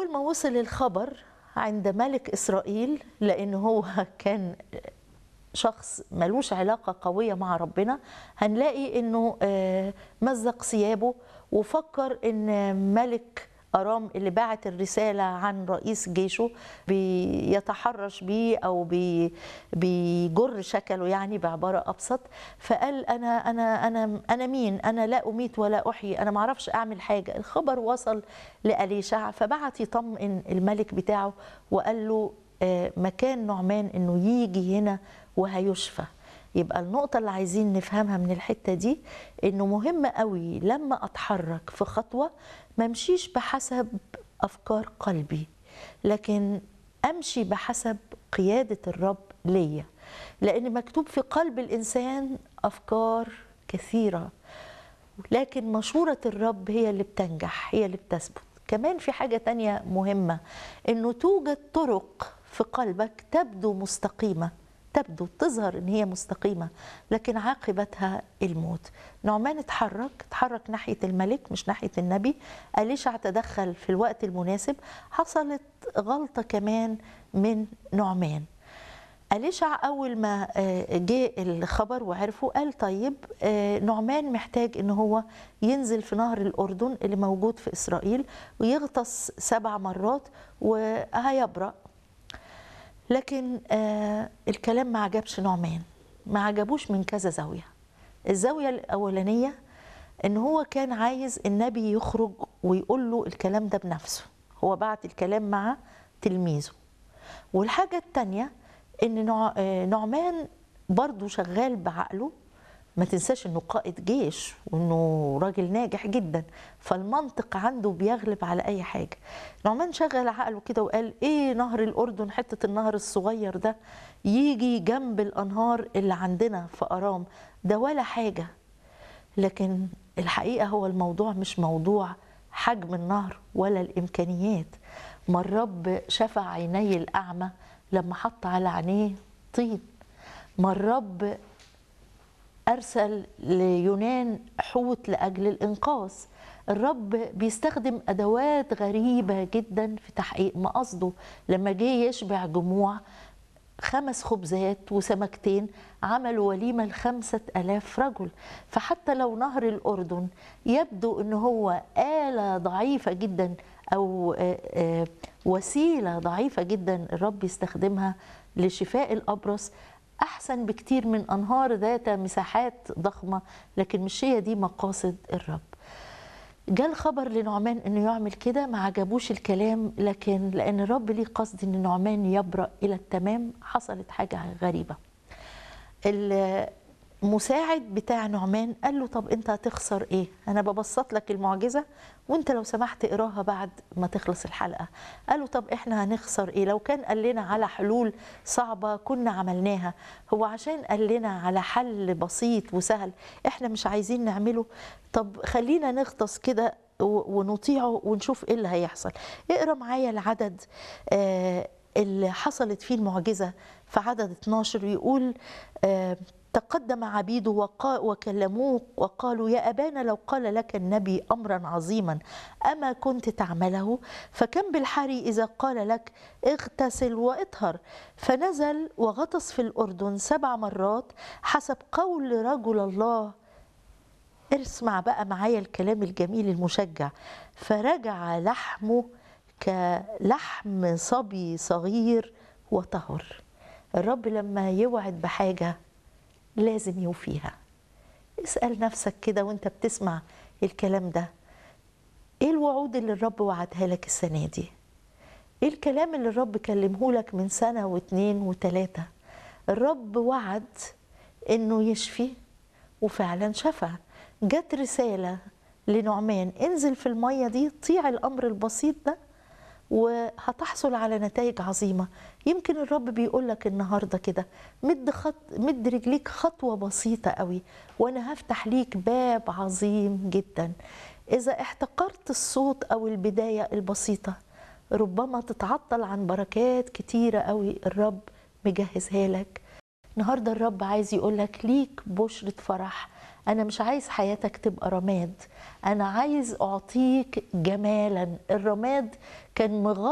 أول ما وصل الخبر عند ملك إسرائيل لأن هو كان شخص ملوش علاقة قوية مع ربنا هنلاقي انه آه، مزق ثيابه وفكر ان ملك أرام اللي باعت الرسالة عن رئيس جيشه بيتحرش بيه أو بي بيجر شكله يعني بعبارة أبسط فقال أنا أنا أنا أنا مين؟ أنا لا أميت ولا أحيي أنا معرفش أعمل حاجة الخبر وصل لأليشع فبعت يطمئن الملك بتاعه وقال له آه، مكان نعمان إنه يجي هنا وهيشفى يبقى النقطة اللي عايزين نفهمها من الحتة دي إنه مهم قوي لما أتحرك في خطوة ما امشيش بحسب أفكار قلبي لكن أمشي بحسب قيادة الرب ليا لأن مكتوب في قلب الإنسان أفكار كثيرة لكن مشورة الرب هي اللي بتنجح هي اللي بتثبت كمان في حاجة تانية مهمة إنه توجد طرق في قلبك تبدو مستقيمة تبدو تظهر ان هي مستقيمه لكن عاقبتها الموت نعمان اتحرك اتحرك ناحيه الملك مش ناحيه النبي اليشع تدخل في الوقت المناسب حصلت غلطه كمان من نعمان أليشع أول ما آه، جه الخبر وعرفه قال طيب آه، نعمان محتاج إن هو ينزل في نهر الأردن اللي موجود في إسرائيل ويغطس سبع مرات وهيبرأ لكن آه الكلام ما عجبش نعمان ما عجبوش من كذا زاوية الزاوية الأولانية إن هو كان عايز النبي يخرج ويقول له الكلام ده بنفسه هو بعت الكلام مع تلميذه والحاجة التانية إن نوع- آه، نعمان برضو شغال بعقله ما تنساش انه قائد جيش وانه راجل ناجح جدا فالمنطق عنده بيغلب على اي حاجه نعمان شغل عقله كده وقال ايه نهر الاردن حته النهر الصغير ده يجي جنب الانهار اللي عندنا في ارام ده ولا حاجه لكن الحقيقه هو الموضوع مش موضوع حجم النهر ولا الامكانيات ما الرب شفع عيني الاعمى لما حط على عينيه طين ما الرب أرسل ليونان حوت لأجل الإنقاذ الرب بيستخدم أدوات غريبة جدا في تحقيق مقصده لما جه يشبع جموع خمس خبزات وسمكتين عملوا وليمة لخمسة ألاف رجل فحتى لو نهر الأردن يبدو أنه هو آلة ضعيفة جدا أو آه، آه، وسيلة ضعيفة جدا الرب يستخدمها لشفاء الأبرص أحسن بكتير من أنهار ذات مساحات ضخمة لكن مش هي دي مقاصد الرب جاء الخبر لنعمان انه يعمل كده ما عجبوش الكلام لكن لان الرب ليه قصد ان نعمان يبرأ الى التمام حصلت حاجه غريبه المساعد بتاع نعمان قال له طب انت هتخسر ايه انا ببسط لك المعجزه وانت لو سمحت اقراها بعد ما تخلص الحلقه قال له طب احنا هنخسر ايه لو كان قال لنا على حلول صعبه كنا عملناها هو عشان قال لنا على حل بسيط وسهل احنا مش عايزين نعمله طب خلينا نغطس كده و- ونطيعه ونشوف ايه اللي هيحصل اقرا معايا العدد آه اللي حصلت فيه المعجزه في عدد 12 يقول آه تقدم عبيده وقا وكلموه وقالوا يا أبانا لو قال لك النبي أمرا عظيما أما كنت تعمله فكم بالحري إذا قال لك اغتسل واطهر فنزل وغطس في الأردن سبع مرات حسب قول رجل الله اسمع بقى معايا الكلام الجميل المشجع فرجع لحمه كلحم صبي صغير وطهر الرب لما يوعد بحاجه لازم يوفيها اسأل نفسك كده وانت بتسمع الكلام ده ايه الوعود اللي الرب وعدها لك السنة دي ايه الكلام اللي الرب كلمه لك من سنة واتنين وتلاتة الرب وعد انه يشفي وفعلا شفى جت رسالة لنعمان انزل في المية دي طيع الامر البسيط ده وهتحصل على نتائج عظيمة يمكن الرب بيقول لك النهاردة كده مد, خط مد رجليك خطوة بسيطة قوي وأنا هفتح ليك باب عظيم جدا إذا احتقرت الصوت أو البداية البسيطة ربما تتعطل عن بركات كتيرة قوي الرب مجهزها لك النهاردة الرب عايز يقول لك ليك بشرة فرح انا مش عايز حياتك تبقى رماد انا عايز اعطيك جمالا الرماد كان مغطي